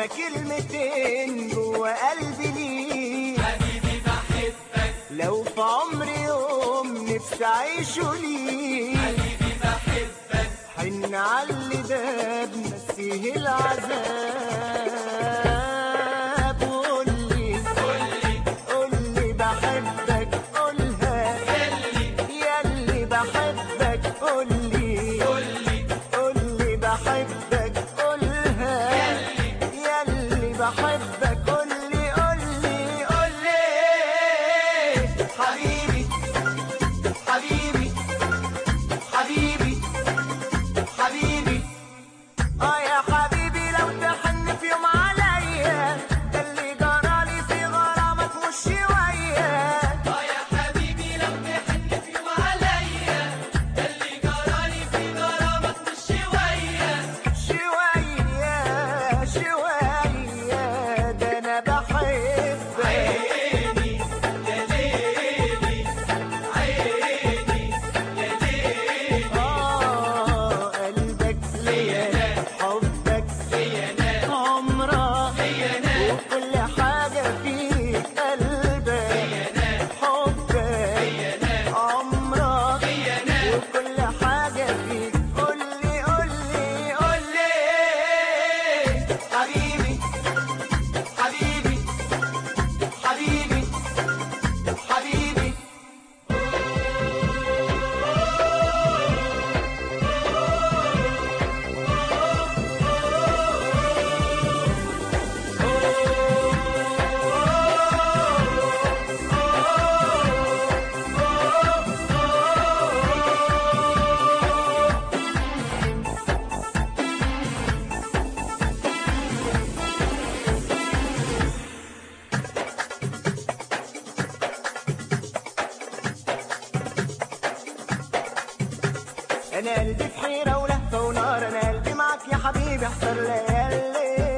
كلمتين جوا قلبي ليك حبيبي بحبك لو في عمري يوم نفسي اعيشه ليك حبيبي بحبك حن على اللي باب نسيه العذاب قول لي قولي قول لي بحبك قولها يلي ياللي بحبك قول لي قولي قول لي بحبك قولها ياللي بحبك قول لي قول لي قول لي حبيبي حبيبي حبيبي حبيبي اه يا حبيبي لو تحن في يوم عليا ده اللي جرالي في غرامك مش شويه اه يا حبيبي لو تحن في يوم عليا ده اللي جرالي في غرامك مش شويه شويه شويه ده انا بحبك عيني يا ليلي عيني يا ليلي اه قلبك ليا حبك ليا انا عمرك ليا انا وكل حاجة فيك قلبك حبك عمرك وكل حاجة فيك قولي قولي قولي حبيبي حبيبي حبيبي حبيبي أنا قلبي في حيرة ولهفة ونار أنا قلبي معاك يا حبيبي احسن ليالي